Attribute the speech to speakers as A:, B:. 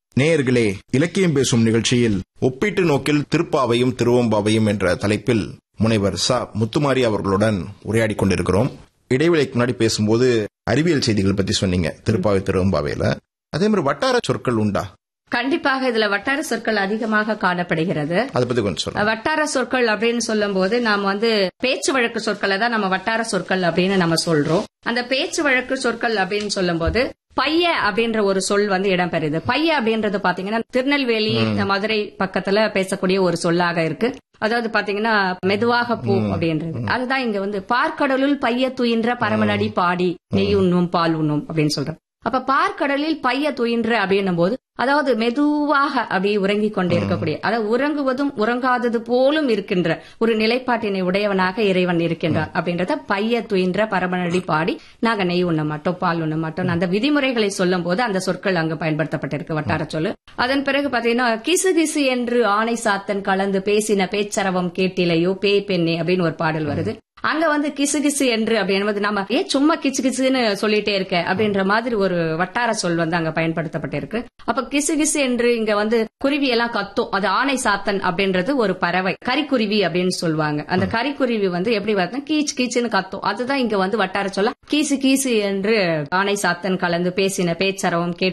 A: நேயர்களே இலக்கியம் பேசும் நிகழ்ச்சியில் ஒப்பீட்டு நோக்கில் திருப்பாவையும் திருவம்பாவையும் என்ற தலைப்பில் முனைவர் ச முத்துமாரி அவர்களுடன் உரையாடி கொண்டிருக்கிறோம் இடைவெளிக்கு முன்னாடி பேசும்போது அறிவியல் செய்திகள் பத்தி சொன்னீங்க திருப்பாவை திருவம்பாவையில அதே மாதிரி வட்டார சொற்கள் உண்டா
B: கண்டிப்பாக இதுல வட்டார சொற்கள் அதிகமாக காணப்படுகிறது
A: அதை பத்தி கொஞ்சம் சொல்லுங்க
B: வட்டார சொற்கள் அப்படின்னு சொல்லும்போது நாம் வந்து பேச்சு வழக்கு சொற்களை தான் நம்ம வட்டார சொற்கள் அப்படின்னு நம்ம சொல்றோம் அந்த பேச்சு வழக்கு சொற்கள் அப்படின்னு சொல்லும்போது பைய அப்படின்ற ஒரு சொல் வந்து இடம்பெறுது பைய அப்படின்றது பாத்தீங்கன்னா திருநெல்வேலி மதுரை பக்கத்துல பேசக்கூடிய ஒரு சொல்லாக இருக்கு அதாவது பாத்தீங்கன்னா மெதுவாக பூ அப்படின்றது அதுதான் இங்க வந்து பார்க்கடலுள் பைய துயின்ற பரமனடி பாடி நெய் உண்ணும் பால் உண்ணும் அப்படின்னு சொல்றோம் அப்ப பார்க்கடலில் பைய துயின்ற அப்படின்னும் போது அதாவது மெதுவாக அப்படியே உறங்கிக் கொண்டே இருக்கக்கூடிய அதாவது உறங்குவதும் உறங்காதது போலும் இருக்கின்ற ஒரு நிலைப்பாட்டினை உடையவனாக இறைவன் இருக்கின்றான் அப்படின்றத பைய துயின்ற பரமனடி பாடி நாங்க நெய் உண்ண மாட்டோம் பால் உண்ண மாட்டோம் அந்த விதிமுறைகளை சொல்லும் போது அந்த சொற்கள் அங்கு பயன்படுத்தப்பட்டிருக்கு வட்டார சொல்லு அதன் பிறகு பாத்தீங்கன்னா கிசு கிசு என்று ஆணை சாத்தன் கலந்து பேசின பேச்சரவம் கேட்டிலையோ பேய் பெண்ணே அப்படின்னு ஒரு பாடல் வருது அங்க வந்து கிசு கிசு என்று அப்படின்றது நம்ம ஏன் சும்மா கிச்சு கிசுன்னு சொல்லிட்டே இருக்க அப்படின்ற மாதிரி ஒரு வட்டார சொல் வந்து அங்க பயன்படுத்தப்பட்டிருக்கு அப்ப கிசு கிசு என்று இங்க வந்து குருவி எல்லாம் கத்தும் அது ஆணை சாத்தன் அப்படின்றது ஒரு பறவை கரிக்குருவி அப்படின்னு சொல்லுவாங்க அந்த கரிக்குருவி வந்து எப்படி வருதுன்னா கீச் கீச்சுன்னு கத்தும் அதுதான் இங்க வந்து வட்டார சொல்ல கீசு கீசு என்று ஆணை சாத்தன் கலந்து பேசின பேச்சரவம் கேட்டு